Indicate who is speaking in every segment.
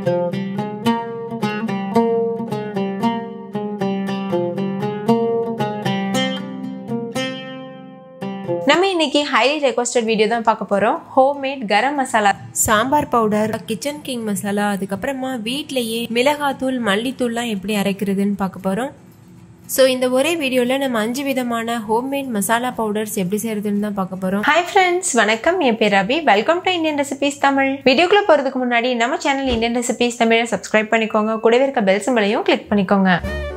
Speaker 1: நம்ம இன்னைக்கு highly requested video தான் பார்க்க போகிறோம் homemade garam masala
Speaker 2: sambar powder Kitchen King masala அதுக்கப்புறமா வீட்லயே மிளகாத்தூள் மல்லித்தூள்லாம் எப்படி அரைக்கிறதுன்னு பார்க்க போகிறோம் ஸோ இந்த ஒரே வீடியோவில் நம்ம அஞ்சு விதமான ஹோம்மேட் மசாலா பவுடர்ஸ் எப்படி செய்யறதுன்னு தான் பார்க்க போகிறோம்
Speaker 1: ஹாய் ஃப்ரெண்ட்ஸ் வணக்கம் என் பேர் Abhi welcome to Indian recipes Tamil வீடியோக்குள்ள போகிறதுக்கு முன்னாடி நம்ம சேனல் இந்தியன் ரெசிபீஸ் தமிழை சப்ஸ்கிரைப் பண்ணிக்கோங்க கூடவே இருக்க பெல் சிம்பளையும் கிளிக் பண்ணிக்கோங்க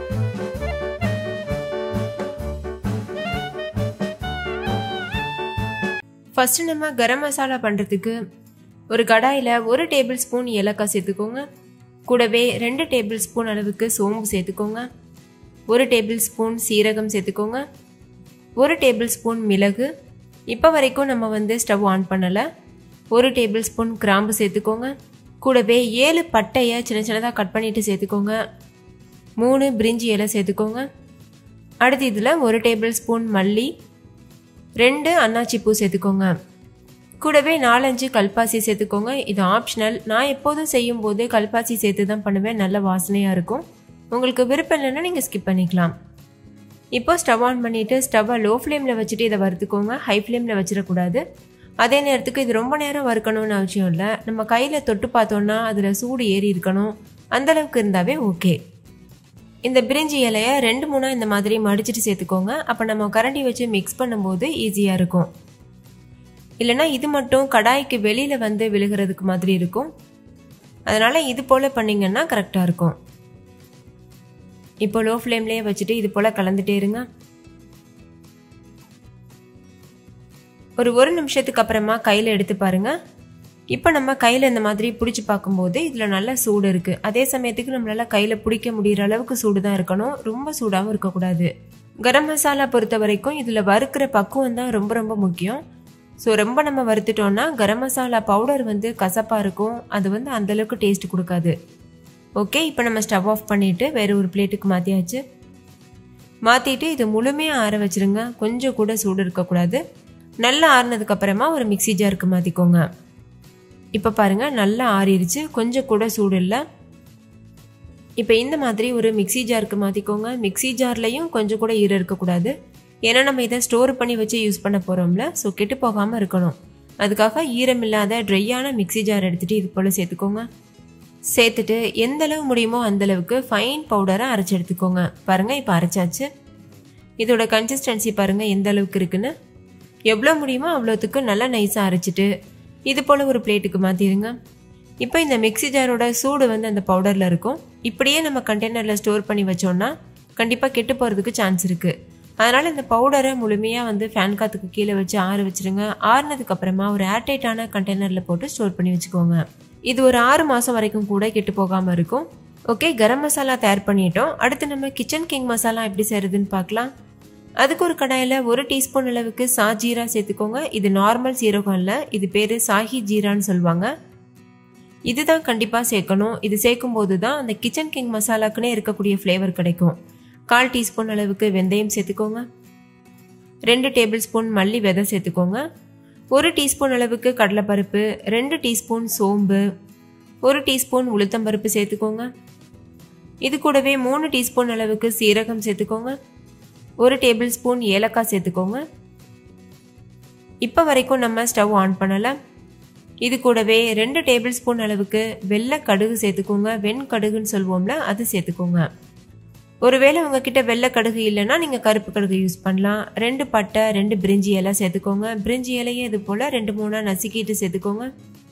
Speaker 2: ஃபஸ்ட்டு நம்ம கரம் மசாலா பண்ணுறதுக்கு ஒரு கடாயில் ஒரு டேபிள் ஸ்பூன் ஏலக்காய் சேர்த்துக்கோங்க கூடவே ரெண்டு டேபிள் ஸ்பூன் அளவுக்கு சோம்பு சேர்த்துக்கோங்க ஒரு டேபிள் ஸ்பூன் சீரகம் சேர்த்துக்கோங்க ஒரு டேபிள் ஸ்பூன் மிளகு இப்போ வரைக்கும் நம்ம வந்து ஸ்டவ் ஆன் பண்ணலை ஒரு டேபிள் ஸ்பூன் கிராம்பு சேர்த்துக்கோங்க கூடவே ஏழு பட்டையை சின்ன சின்னதாக கட் பண்ணிவிட்டு சேர்த்துக்கோங்க மூணு பிரிஞ்சி இலை சேர்த்துக்கோங்க அடுத்து இதில் ஒரு டேபிள் ஸ்பூன் மல்லி ரெண்டு அன்னாச்சி பூ சேர்த்துக்கோங்க கூடவே நாலஞ்சு கல்பாசி சேர்த்துக்கோங்க இது ஆப்ஷனல் நான் எப்போதும் செய்யும் போது கல்பாசி சேர்த்து தான் பண்ணுவேன் நல்ல வாசனையாக இருக்கும் உங்களுக்கு விருப்பம் இல்லைன்னா நீங்கள் ஸ்கிப் பண்ணிக்கலாம் இப்போ ஸ்டவ் ஆன் பண்ணிவிட்டு ஸ்டவ்வை லோ ஃப்ளேமில் வச்சுட்டு இதை வறுத்துக்கோங்க ஹை ஃப்ளேமில் வச்சிடக்கூடாது அதே நேரத்துக்கு இது ரொம்ப நேரம் வறுக்கணும்னு அவசியம் இல்லை நம்ம கையில் தொட்டு பார்த்தோன்னா அதில் சூடு ஏறி இருக்கணும் அந்தளவுக்கு இருந்தாவே ஓகே இந்த பிரிஞ்சி இலையை ரெண்டு மூணாக இந்த மாதிரி மடிச்சிட்டு சேர்த்துக்கோங்க அப்போ நம்ம கரண்டி வச்சு மிக்ஸ் பண்ணும்போது ஈஸியாக இருக்கும் இல்லைனா இது மட்டும் கடாய்க்கு வெளியில் வந்து விழுகிறதுக்கு மாதிரி இருக்கும் அதனால் இது போல் பண்ணிங்கன்னா கரெக்டாக இருக்கும் இப்போ லோ ஃப்ளேம்லேயே வச்சுட்டு இது போல் கலந்துட்டே இருங்க ஒரு ஒரு நிமிஷத்துக்கு அப்புறமா கையில் எடுத்து பாருங்கள் இப்போ நம்ம கையில் இந்த மாதிரி பிடிச்சி பார்க்கும்போது இதில் நல்ல சூடு இருக்குது அதே சமயத்துக்கு நம்மளால் கையில் பிடிக்க முடிகிற அளவுக்கு சூடு தான் இருக்கணும் ரொம்ப சூடாகவும் இருக்கக்கூடாது கரம் மசாலா பொறுத்த வரைக்கும் இதில் வறுக்கிற பக்குவம் தான் ரொம்ப ரொம்ப முக்கியம் ஸோ ரொம்ப நம்ம வறுத்துட்டோம்னா கரம் மசாலா பவுடர் வந்து கசப்பாக இருக்கும் அது வந்து அந்தளவுக்கு டேஸ்ட் கொடுக்காது ஓகே இப்போ நம்ம ஸ்டவ் ஆஃப் பண்ணிவிட்டு வேறு ஒரு பிளேட்டுக்கு மாற்றியாச்சு மாற்றிட்டு இது முழுமையாக ஆற வச்சுருங்க கொஞ்சம் கூட சூடு இருக்கக்கூடாது நல்லா ஆறுனதுக்கப்புறமா ஒரு மிக்சி ஜாருக்கு மாற்றிக்கோங்க இப்போ பாருங்கள் நல்லா ஆறிடுச்சு கொஞ்சம் கூட சூடு இல்லை இப்போ இந்த மாதிரி ஒரு மிக்சி ஜாருக்கு மாற்றிக்கோங்க மிக்சி ஜார்லையும் கொஞ்சம் கூட ஈரம் இருக்கக்கூடாது ஏன்னா நம்ம இதை ஸ்டோர் பண்ணி வச்சு யூஸ் பண்ண போகிறோம்ல ஸோ கெட்டு போகாமல் இருக்கணும் அதுக்காக ஈரம் இல்லாத ட்ரையான மிக்சி ஜார் எடுத்துகிட்டு இது போல் சேர்த்துக்கோங்க சேர்த்துட்டு எந்த அளவு முடியுமோ அந்தளவுக்கு ஃபைன் பவுடரை அரைச்சி எடுத்துக்கோங்க பாருங்கள் இப்போ அரைச்சாச்சு இதோட கன்சிஸ்டன்சி பாருங்கள் எந்த அளவுக்கு இருக்குன்னு எவ்வளோ முடியுமோ அவ்வளோத்துக்கு நல்லா நைஸாக அரைச்சிட்டு இது போல் ஒரு பிளேட்டுக்கு மாற்றிடுங்க இப்போ இந்த மிக்சி ஜாரோட சூடு வந்து அந்த பவுடரில் இருக்கும் இப்படியே நம்ம கண்டெய்னரில் ஸ்டோர் பண்ணி வச்சோம்னா கண்டிப்பாக கெட்டு போகிறதுக்கு சான்ஸ் இருக்குது அதனால் இந்த பவுடரை முழுமையாக வந்து ஃபேன் காற்றுக்கு கீழே வச்சு ஆற வச்சுருங்க ஆறுனதுக்கு அப்புறமா ஒரு ஏர்டைட்டான கண்டெய்னரில் போட்டு ஸ்டோர் பண்ணி வச்சுக்கோங்க இது ஒரு ஆறு மாதம் வரைக்கும் கூட கெட்டு போகாமல் இருக்கும் ஓகே கரம் மசாலா தயார் பண்ணிட்டோம் அடுத்து நம்ம கிச்சன் கிங் மசாலா எப்படி செய்கிறதுன்னு பார்க்கலாம் அதுக்கு ஒரு கடாயில் ஒரு டீஸ்பூன் அளவுக்கு சா ஜீரா சேர்த்துக்கோங்க இது நார்மல் சீரகம் இல்லை இது பேர் சாஹி ஜீரான்னு சொல்லுவாங்க இதுதான் கண்டிப்பாக சேர்க்கணும் இது சேர்க்கும் போது தான் அந்த கிச்சன் கிங் மசாலாக்குன்னே இருக்கக்கூடிய ஃப்ளேவர் கிடைக்கும் கால் டீஸ்பூன் அளவுக்கு வெந்தயம் சேர்த்துக்கோங்க ரெண்டு டேபிள் ஸ்பூன் மல்லி விதை சேர்த்துக்கோங்க ஒரு டீஸ்பூன் அளவுக்கு கடலைப்பருப்பு ரெண்டு டீஸ்பூன் சோம்பு ஒரு டீஸ்பூன் உளுத்தம்பருப்பு சேர்த்துக்கோங்க இது கூடவே மூணு டீஸ்பூன் அளவுக்கு சீரகம் சேர்த்துக்கோங்க ஒரு டேபிள் ஸ்பூன் ஏலக்காய் சேர்த்துக்கோங்க இப்போ வரைக்கும் நம்ம ஸ்டவ் ஆன் பண்ணலை இது கூடவே ரெண்டு டேபிள் ஸ்பூன் அளவுக்கு வெள்ளை கடுகு சேர்த்துக்கோங்க வெண் கடுகுன்னு சொல்லுவோம்ல அது சேர்த்துக்கோங்க ஒருவேளை உங்ககிட்ட வெள்ளை கடுகு இல்லைன்னா நீங்கள் கருப்பு கடுகு யூஸ் பண்ணலாம் ரெண்டு பட்டை ரெண்டு பிரிஞ்சி இலை சேர்த்துக்கோங்க பிரிஞ்சி இலையும் இது போல் ரெண்டு மூணாக நசுக்கிட்டு சேர்த்துக்கோங்க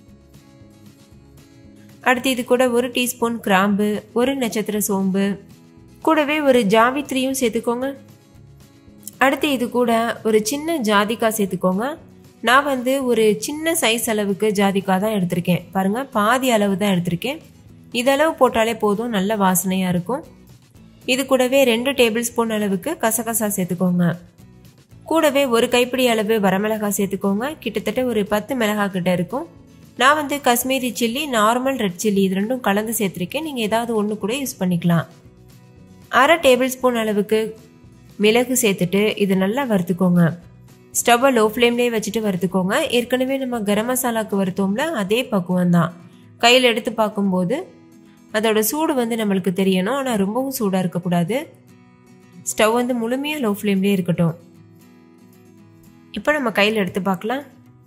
Speaker 2: அடுத்து இது கூட ஒரு டீஸ்பூன் கிராம்பு ஒரு நட்சத்திர சோம்பு கூடவே ஒரு ஜாவித்திரியும் சேர்த்துக்கோங்க அடுத்து இது கூட ஒரு சின்ன ஜாதிக்காய் சேர்த்துக்கோங்க நான் வந்து ஒரு சின்ன சைஸ் அளவுக்கு ஜாதிக்காய் தான் எடுத்திருக்கேன் பாருங்கள் பாதி அளவு தான் எடுத்திருக்கேன் இதளவு போட்டாலே போதும் நல்ல வாசனையாக இருக்கும் இது கூடவே ரெண்டு டேபிள் ஸ்பூன் அளவுக்கு கசகசா சேர்த்துக்கோங்க கூடவே ஒரு கைப்பிடி அளவு வரமிளகாய் சேர்த்துக்கோங்க கிட்டத்தட்ட ஒரு பத்து மிளகாய் கிட்ட இருக்கும் நான் வந்து Kashmiri chilli normal red chilli இது ரெண்டும் கலந்து சேர்த்துருக்கேன் நீங்கள் ஏதாவது ஒன்று கூட யூஸ் பண்ணிக்கலாம் அரை டேபிள் ஸ்பூன் அளவுக்கு மிளகு சேர்த்துட்டு இது நல்லா வறுத்துக்கோங்க ஸ்டவ்வை லோ ஃப்ளேம்லேயே வச்சுட்டு வறுத்துக்கோங்க ஏற்கனவே நம்ம கரம் மசாலாவுக்கு வறுத்தோம்ல அதே பக்குவம் தான் கையில் எடுத்து பார்க்கும்போது அதோட சூடு வந்து நம்மளுக்கு தெரியணும் ஆனால் ரொம்பவும் சூடாக இருக்கக்கூடாது ஸ்டவ் வந்து முழுமையாக லோ ஃப்ளேம்லேயே இருக்கட்டும் இப்போ நம்ம கையில் எடுத்து பார்க்கலாம்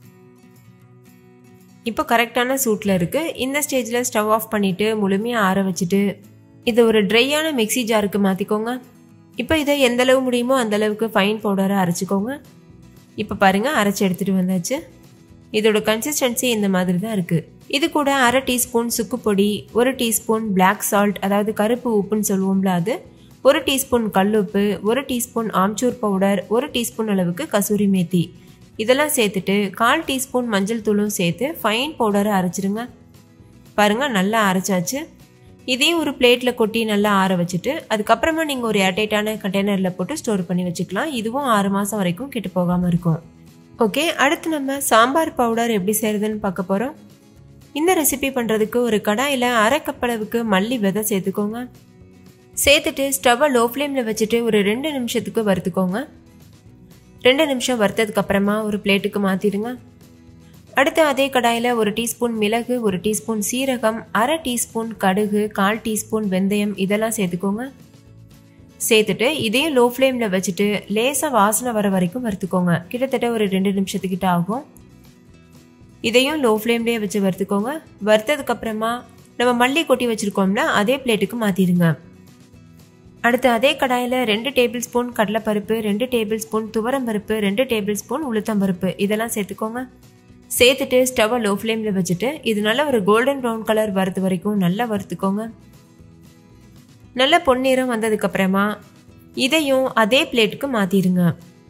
Speaker 2: இப்போ கரெக்டான சூட்டில் இருக்குது இந்த ஸ்டேஜில் ஸ்டவ் ஆஃப் பண்ணிவிட்டு முழுமையாக ஆற வச்சுட்டு இதை ஒரு ட்ரையான மிக்சி ஜாருக்கு மாற்றிக்கோங்க இப்போ இதை எந்த அளவு முடியுமோ அந்த அளவுக்கு ஃபைன் பவுடரை அரைச்சிக்கோங்க இப்போ பாருங்கள் அரைச்சி எடுத்துகிட்டு வந்தாச்சு இதோட கன்சிஸ்டன்சி இந்த மாதிரி தான் இருக்குது இது கூட அரை டீஸ்பூன் சுக்கு பொடி ஒரு டீஸ்பூன் பிளாக் சால்ட் அதாவது கருப்பு உப்புன்னு சொல்லுவோம்ல அது ஒரு டீஸ்பூன் கல்லுப்பு ஒரு டீஸ்பூன் ஆம்ச்சூர் பவுடர் ஒரு டீஸ்பூன் அளவுக்கு கசூரி மேத்தி இதெல்லாம் சேர்த்துட்டு கால் டீஸ்பூன் மஞ்சள் தூளும் சேர்த்து ஃபைன் பவுடரை அரைச்சிடுங்க பாருங்கள் நல்லா அரைச்சாச்சு இதையும் ஒரு பிளேட்டில் கொட்டி நல்லா ஆற வச்சுட்டு அதுக்கப்புறமா நீங்கள் ஒரு ஏர்டைட்டான கண்டெய்னரில் போட்டு ஸ்டோர் பண்ணி வச்சுக்கலாம் இதுவும் ஆறு மாதம் வரைக்கும் கெட்டு போகாமல் இருக்கும் ஓகே அடுத்து நம்ம சாம்பார் பவுடர் எப்படி செய்கிறதுன்னு பார்க்க போகிறோம் இந்த ரெசிபி பண்ணுறதுக்கு ஒரு கடாயில் அரை கப் அளவுக்கு மல்லி விதை சேர்த்துக்கோங்க சேர்த்துட்டு ஸ்டவ்வை லோ ஃப்ளேமில் வச்சுட்டு ஒரு ரெண்டு நிமிஷத்துக்கு வறுத்துக்கோங்க ரெண்டு நிமிஷம் வறுத்ததுக்கு அப்புறமா ஒரு பிளேட்டுக்கு மாற்றிடுங்க அடுத்து அதே கடாயில் ஒரு டீஸ்பூன் மிளகு ஒரு டீஸ்பூன் சீரகம் அரை டீஸ்பூன் கடுகு கால் டீஸ்பூன் வெந்தயம் இதெல்லாம் சேர்த்துக்கோங்க சேர்த்துட்டு இதையும் லோ ஃப்ளேமில் வச்சுட்டு லேசாக வாசனை வர வரைக்கும் வறுத்துக்கோங்க கிட்டத்தட்ட ஒரு ரெண்டு நிமிஷத்துக்கிட்ட ஆகும் இதையும் லோ ஃப்ளேம்லேயே வச்சு வறுத்துக்கோங்க வறுத்ததுக்கப்புறமா நம்ம மல்லி கொட்டி வச்சுருக்கோம்ல அதே பிளேட்டுக்கு மாற்றிடுங்க அடுத்து அதே கடாயில் ரெண்டு டேபிள் ஸ்பூன் கடலைப்பருப்பு ரெண்டு டேபிள் ஸ்பூன் துவரம்பருப்பு ரெண்டு டேபிள் ஸ்பூன் உளுத்தம்பருப்பு இதெல்லாம் சேர்த்துக்கோங்க சேர்த்துட்டு ஸ்டவ்வை லோ ஃப்ளேமில் வச்சுட்டு இது நல்ல ஒரு கோல்டன் ப்ரௌன் கலர் வறுத்து வரைக்கும் நல்லா வறுத்துக்கோங்க நல்ல பொன்னிறம் வந்ததுக்கப்புறமா இதையும் அதே பிளேட்டுக்கு மாற்றிடுங்க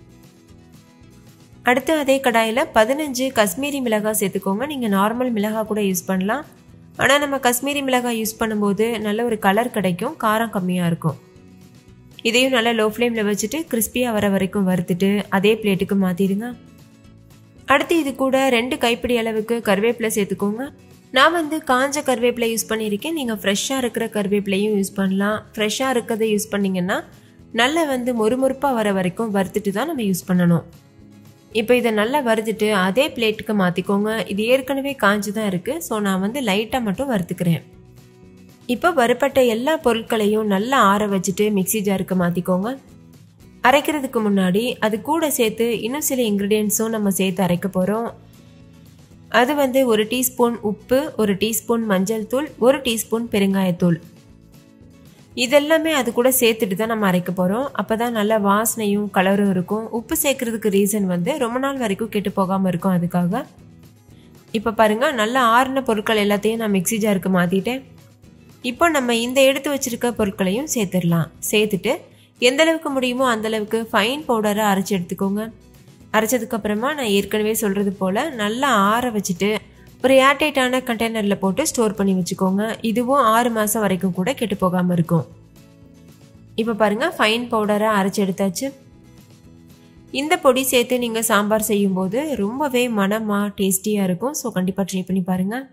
Speaker 2: அடுத்து அதே கடாயில் பதினஞ்சு காஷ்மீரி மிளகாய் சேர்த்துக்கோங்க நீங்கள் நார்மல் மிளகாய் கூட யூஸ் பண்ணலாம் ஆனால் நம்ம காஷ்மீரி மிளகாய் யூஸ் பண்ணும்போது நல்ல ஒரு கலர் கிடைக்கும் காரம் கம்மியாக இருக்கும் இதையும் நல்லா லோ ஃப்ளேமில் வச்சுட்டு கிறிஸ்பியாக வர வரைக்கும் வறுத்துட்டு அதே பிளேட்டுக்கு மாற்றிடுங்க அடுத்து இது கூட ரெண்டு கைப்பிடி அளவுக்கு கருவேப்பிலை சேர்த்துக்கோங்க நான் வந்து காஞ்ச கருவேப்பிலை யூஸ் பண்ணியிருக்கேன் நீங்கள் ஃப்ரெஷ்ஷாக இருக்கிற கருவேப்பிலையும் யூஸ் பண்ணலாம் ஃப்ரெஷ்ஷாக இருக்கிறத யூஸ் பண்ணிங்கன்னா நல்லா வந்து மொறுமொறுப்பாக வர வரைக்கும் வறுத்துட்டு தான் நம்ம யூஸ் பண்ணணும் இப்போ இதை நல்லா வறுத்துட்டு அதே பிளேட்டுக்கு மாற்றிக்கோங்க இது ஏற்கனவே காஞ்சு தான் இருக்குது ஸோ நான் வந்து லைட்டாக மட்டும் வறுத்துக்கிறேன் இப்போ வறுப்பட்ட எல்லா பொருட்களையும் நல்லா ஆற வச்சுட்டு மிக்சி ஜாருக்கு மாற்றிக்கோங்க அரைக்கிறதுக்கு முன்னாடி அது கூட சேர்த்து இன்னும் சில இன்க்ரீடியன்ஸும் நம்ம சேர்த்து அரைக்க போகிறோம் அது வந்து ஒரு டீஸ்பூன் உப்பு ஒரு டீஸ்பூன் மஞ்சள் தூள் ஒரு டீஸ்பூன் பெருங்காயத்தூள் இதெல்லாமே அது கூட சேர்த்துட்டு தான் நம்ம அரைக்க போகிறோம் அப்போ தான் நல்ல வாசனையும் கலரும் இருக்கும் உப்பு சேர்க்கறதுக்கு ரீசன் வந்து ரொம்ப நாள் வரைக்கும் கெட்டு போகாமல் இருக்கும் அதுக்காக இப்போ பாருங்கள் நல்லா ஆறின பொருட்கள் எல்லாத்தையும் நான் மிக்சி ஜாருக்கு மாற்றிட்டேன் இப்போ நம்ம இந்த எடுத்து வச்சிருக்க பொருட்களையும் சேர்த்துடலாம் சேர்த்துட்டு எந்த அளவுக்கு முடியுமோ அந்த அளவுக்கு ஃபைன் பவுடரை அரைச்சி எடுத்துக்கோங்க அரைச்சதுக்கப்புறமா நான் ஏற்கனவே சொல்கிறது போல் நல்லா ஆற வச்சுட்டு ஒரு ஏர்டைட்டான கண்டெய்னரில் போட்டு ஸ்டோர் பண்ணி வச்சுக்கோங்க இதுவும் ஆறு மாதம் வரைக்கும் கூட கெட்டு போகாமல் இருக்கும் இப்போ பாருங்கள் ஃபைன் பவுடரை அரைச்சி எடுத்தாச்சு இந்த பொடி சேர்த்து நீங்கள் சாம்பார் செய்யும்போது ரொம்பவே மனமாக டேஸ்டியாக இருக்கும் ஸோ கண்டிப்பாக ட்ரை பண்ணி பாருங்கள்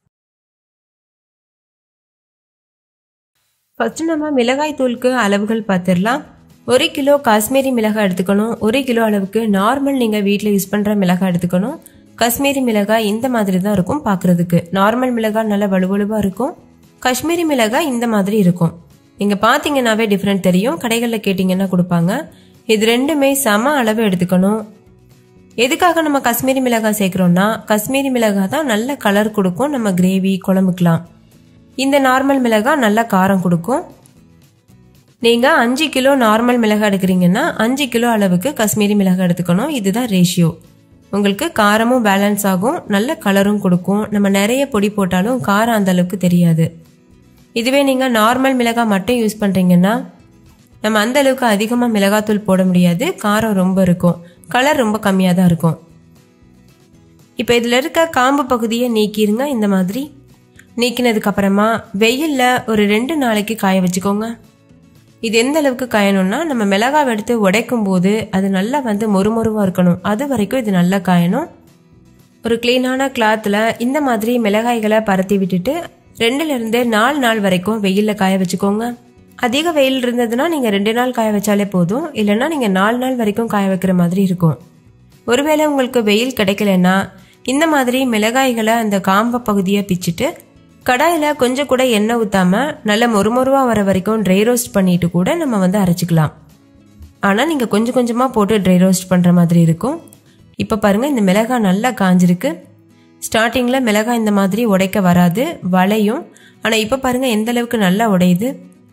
Speaker 2: ஃபஸ்ட்டு நம்ம மிளகாய் தூளுக்கு அளவுகள் பார்த்துடலாம் ஒரு கிலோ காஷ்மீரி மிளகாய் எடுத்துக்கணும் ஒரு கிலோ அளவுக்கு நார்மல் நீங்கள் வீட்டில் யூஸ் பண்ணுற மிளகாய் எடுத்துக்கணும் காஷ்மீரி மிளகாய் இந்த மாதிரி தான் இருக்கும் பார்க்குறதுக்கு நார்மல் மிளகாய் நல்லா வலுவலுவாக இருக்கும் காஷ்மீரி மிளகாய் இந்த மாதிரி இருக்கும் நீங்கள் பார்த்தீங்கன்னாவே டிஃப்ரெண்ட் தெரியும் கடைகளில் கேட்டிங்கன்னா கொடுப்பாங்க இது ரெண்டுமே சம அளவு எடுத்துக்கணும் எதுக்காக நம்ம காஷ்மீரி மிளகாய் சேர்க்குறோம்னா காஷ்மீரி மிளகாய் தான் நல்ல கலர் கொடுக்கும் நம்ம கிரேவி குழம்புக்கலாம் இந்த நார்மல் மிளகாய் நல்ல காரம் கொடுக்கும் நீங்கள் அஞ்சு கிலோ நார்மல் மிளகாய் எடுக்கிறீங்கன்னா அஞ்சு கிலோ அளவுக்கு காஷ்மீரி மிளகாய் எடுத்துக்கணும் இதுதான் ரேஷியோ உங்களுக்கு காரமும் பேலன்ஸ் ஆகும் நல்ல கலரும் கொடுக்கும் நம்ம நிறைய பொடி போட்டாலும் காரம் அந்த அளவுக்கு தெரியாது இதுவே நீங்கள் நார்மல் மிளகாய் மட்டும் யூஸ் பண்ணுறீங்கன்னா நம்ம அந்த அளவுக்கு அதிகமாக மிளகாத்தூள் போட முடியாது காரம் ரொம்ப இருக்கும் கலர் ரொம்ப கம்மியாக தான் இருக்கும் இப்போ இதில் இருக்க காம்பு பகுதியை நீக்கிருங்க இந்த மாதிரி நீக்கினதுக்கு அப்புறமா வெயிலில் ஒரு ரெண்டு நாளைக்கு காய வச்சுக்கோங்க இது எந்த அளவுக்கு காயணும்னா நம்ம மிளகாவை எடுத்து உடைக்கும் போது அது நல்லா வந்து மொறுமொறுவாக இருக்கணும் அது வரைக்கும் இது நல்லா காயணும் ஒரு க்ளீனான கிளாத்தில் இந்த மாதிரி மிளகாய்களை பரத்தி விட்டுட்டு ரெண்டுலேருந்து நாலு நாள் வரைக்கும் வெயிலில் காய வச்சுக்கோங்க அதிக வெயில் இருந்ததுன்னா நீங்கள் ரெண்டு நாள் காய வச்சாலே போதும் இல்லைன்னா நீங்கள் நாலு நாள் வரைக்கும் காய வைக்கிற மாதிரி இருக்கும் ஒருவேளை உங்களுக்கு வெயில் கிடைக்கலன்னா இந்த மாதிரி மிளகாய்களை அந்த காம்ப பகுதியை பிச்சுட்டு கடாயில் கொஞ்சம் கூட எண்ணெய் ஊற்றாம நல்ல மொறுமொருவாக வர வரைக்கும் ட்ரை ரோஸ்ட் பண்ணிட்டு கூட நம்ம வந்து அரைச்சிக்கலாம் ஆனால் நீங்கள் கொஞ்சம் கொஞ்சமாக போட்டு ட்ரை ரோஸ்ட் பண்ணுற மாதிரி இருக்கும் இப்போ பாருங்கள் இந்த மிளகாய் நல்லா காஞ்சிருக்கு ஸ்டார்டிங்கில் மிளகாய் இந்த மாதிரி உடைக்க வராது வளையும் ஆனால் இப்போ பாருங்கள் எந்த அளவுக்கு நல்லா உடையுது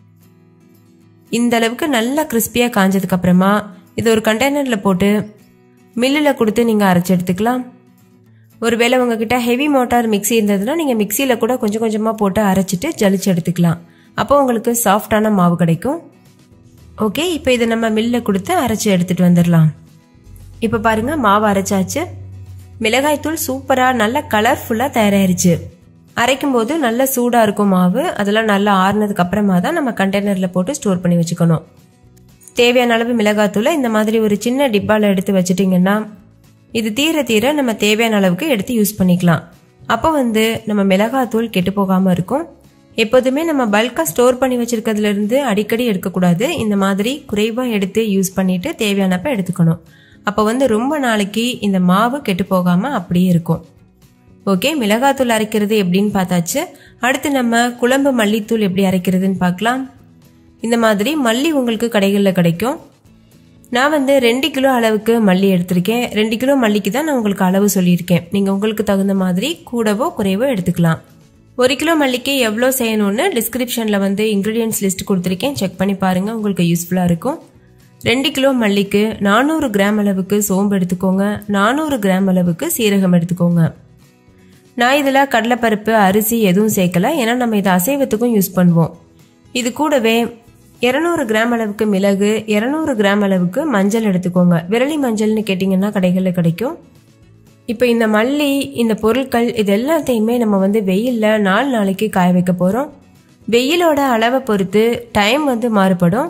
Speaker 2: இந்த அளவுக்கு நல்லா கிறிஸ்பியாக காஞ்சதுக்கு அப்புறமா இது ஒரு கண்டெய்னரில் போட்டு மில்லில் கொடுத்து நீங்கள் அரைச்சி எடுத்துக்கலாம் ஒருவேளை உங்ககிட்ட ஹெவி மோட்டார் மிக்ஸி இருந்ததுன்னா நீங்கள் மிக்சியில் கூட கொஞ்சம் கொஞ்சமாக போட்டு அரைச்சிட்டு ஜலிச்சு எடுத்துக்கலாம் அப்போ உங்களுக்கு சாஃப்டான மாவு கிடைக்கும் ஓகே இப்போ இதை நம்ம மில்லில் கொடுத்து அரைச்சி எடுத்துகிட்டு வந்துடலாம் இப்போ பாருங்கள் மாவு அரைச்சாச்சு மிளகாய்த்தூள் சூப்பராக நல்ல கலர்ஃபுல்லாக தயாராயிருச்சு அரைக்கும் போது நல்ல சூடாக இருக்கும் மாவு அதெல்லாம் நல்லா ஆறுனதுக்கு அப்புறமா தான் நம்ம கண்டெய்னரில் போட்டு ஸ்டோர் பண்ணி வச்சுக்கணும் தேவையான அளவு மிளகாத்தூளை இந்த மாதிரி ஒரு சின்ன டிப்பாவில் எடுத்து வச்சிட்டிங்கன்னா இது தீர தீர நம்ம தேவையான அளவுக்கு எடுத்து யூஸ் பண்ணிக்கலாம் அப்போ வந்து நம்ம மிளகாத்தூள் கெட்டு போகாமல் இருக்கும் எப்போதுமே நம்ம பல்காக ஸ்டோர் பண்ணி வச்சிருக்கிறதுலேருந்து அடிக்கடி எடுக்கக்கூடாது இந்த மாதிரி குறைவாக எடுத்து யூஸ் பண்ணிட்டு தேவையானப்ப எடுத்துக்கணும் அப்போ வந்து ரொம்ப நாளைக்கு இந்த மாவு கெட்டு போகாமல் அப்படியே இருக்கும் ஓகே மிளகாத்தூள் அரைக்கிறது எப்படின்னு பார்த்தாச்சு அடுத்து நம்ம குழம்பு மல்லித்தூள் எப்படி அரைக்கிறதுன்னு பார்க்கலாம் இந்த மாதிரி மல்லி உங்களுக்கு கடைகளில் கிடைக்கும் நான் வந்து ரெண்டு கிலோ அளவுக்கு மல்லி எடுத்திருக்கேன் ரெண்டு கிலோ மல்லிக்கு தான் நான் உங்களுக்கு அளவு சொல்லியிருக்கேன் நீங்கள் உங்களுக்கு தகுந்த மாதிரி கூடவோ குறைவோ எடுத்துக்கலாம் ஒரு கிலோ மல்லிக்கு எவ்வளோ செய்யணும்னு டிஸ்கிரிப்ஷனில் வந்து இன்க்ரீடியன்ஸ் லிஸ்ட் கொடுத்துருக்கேன் செக் பண்ணி பாருங்கள் உங்களுக்கு யூஸ்ஃபுல்லாக இருக்கும் ரெண்டு கிலோ மல்லிக்கு நானூறு கிராம் அளவுக்கு சோம்பு எடுத்துக்கோங்க நானூறு கிராம் அளவுக்கு சீரகம் எடுத்துக்கோங்க நான் இதில் கடலைப்பருப்பு அரிசி எதுவும் சேர்க்கல ஏன்னா நம்ம இதை அசைவத்துக்கும் யூஸ் பண்ணுவோம் இது கூடவே இரநூறு கிராம் அளவுக்கு மிளகு இரநூறு கிராம் அளவுக்கு மஞ்சள் எடுத்துக்கோங்க விரலி மஞ்சள்னு கேட்டிங்கன்னா கடைகளில் கிடைக்கும் இப்போ இந்த மல்லி இந்த பொருட்கள் இது எல்லாத்தையுமே நம்ம வந்து வெயிலில் நாலு நாளைக்கு காய வைக்க போகிறோம் வெயிலோட அளவை பொறுத்து டைம் வந்து மாறுபடும்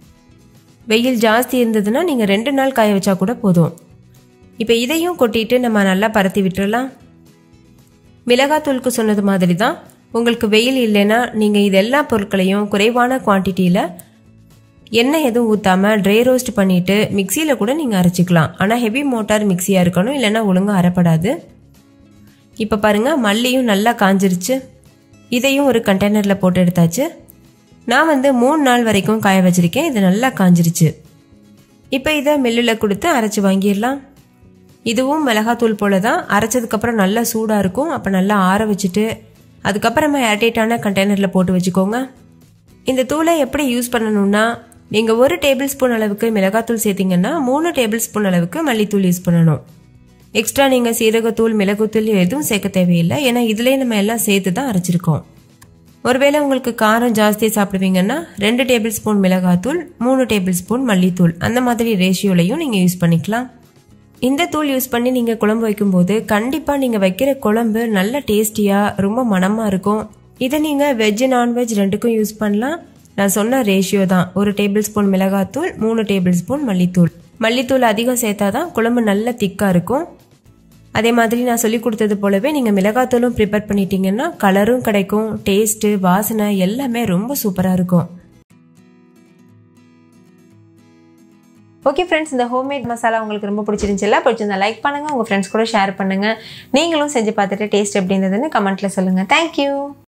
Speaker 2: வெயில் ஜாஸ்தி இருந்ததுன்னா நீங்கள் ரெண்டு நாள் காய வச்சா கூட போதும் இப்போ இதையும் கொட்டிட்டு நம்ம நல்லா பரத்தி விட்டுறலாம் மிளகாத்தூளுக்கு சொன்னது மாதிரி தான் உங்களுக்கு வெயில் இல்லைன்னா நீங்கள் இது எல்லா பொருட்களையும் குறைவான குவான்டிட்டியில் எண்ணெய் எதுவும் ஊற்றாமல் ட்ரை ரோஸ்ட் பண்ணிவிட்டு மிக்சியில் கூட நீங்கள் அரைச்சிக்கலாம் ஆனால் ஹெவி மோட்டார் மிக்சியாக இருக்கணும் இல்லைன்னா ஒழுங்காக அரைப்படாது இப்போ பாருங்கள் மல்லியும் நல்லா காஞ்சிருச்சு இதையும் ஒரு கண்டெய்னரில் போட்டு எடுத்தாச்சு நான் வந்து மூணு நாள் வரைக்கும் காய வச்சிருக்கேன் இது நல்லா காஞ்சிருச்சு இப்போ இதை மில்லில் கொடுத்து அரைச்சி வாங்கிடலாம் இதுவும் மிளகாத்தூள் போல தான் அரைச்சதுக்கப்புறம் நல்லா சூடாக இருக்கும் அப்போ நல்லா ஆற வச்சுட்டு அதுக்கப்புறமா ஏர்டைட்டான கண்டெய்னரில் போட்டு வச்சுக்கோங்க இந்த தூளை எப்படி யூஸ் பண்ணணும்னா நீங்கள் ஒரு டேபிள் ஸ்பூன் அளவுக்கு மிளகாத்தூள் சேர்த்திங்கன்னா மூணு டேபிள் ஸ்பூன் அளவுக்கு மல்லித்தூள் யூஸ் பண்ணணும் எக்ஸ்ட்ரா நீங்கள் சீரகத்தூள் மிளகுத்தூள் எதுவும் சேர்க்க தேவையில்லை ஏன்னா இதுலேயே நம்ம எல்லாம் சேர்த்து தான் அரைச்சிருக்கோம் ஒருவேளை உங்களுக்கு காரம் ஜாஸ்தி சாப்பிடுவீங்கன்னா ரெண்டு டேபிள் ஸ்பூன் மிளகாத்தூள் மூணு டேபிள் ஸ்பூன் மல்லித்தூள் அந்த மாதிரி ரேஷியோலையும் நீங்கள் யூஸ் பண்ணிக்கலாம் இந்த தூள் யூஸ் பண்ணி நீங்கள் குழம்பு வைக்கும்போது கண்டிப்பாக நீங்கள் வைக்கிற குழம்பு நல்ல டேஸ்டியாக ரொம்ப மணமாக இருக்கும் இதை நீங்கள் வெஜ் நான்வெஜ் ரெண்டுக்கும் யூஸ் பண்ணலாம் நான் சொன்ன ரேஷியோ தான் ஒரு டேபிள் ஸ்பூன் மிளகாத்தூள் மூணு டேபிள் ஸ்பூன் மல்லித்தூள் மல்லித்தூள் அதிகம் சேர்த்தா தான் குழம்பு நல்ல திக்காக இருக்கும் அதே மாதிரி நான் சொல்லி கொடுத்தது போலவே நீங்கள் மிளகாத்தூளும் ப்ரிப்பேர் பண்ணிட்டீங்கன்னா கலரும் கிடைக்கும் டேஸ்ட்டு வாசனை எல்லாமே ரொம்ப சூப்பராக இருக்கும்
Speaker 1: ஓகே ஃப்ரெண்ட்ஸ் இந்த ஹோம்மேட் மசாலா உங்களுக்கு ரொம்ப பிடிச்சிருந்துச்சுல்ல பிடிச்சிருந்தா லைக் பண்ணுங்கள் உங்கள் ஃப்ரெண்ட்ஸ் கூட ஷேர் பண்ணுங்கள் நீங்களும் செஞ்சு பார்த்துட்டு டேஸ்ட் எப்படி இருந்ததுன்னு கமெண்ட்டில் சொல்லுங்கள் தேங்க்யூ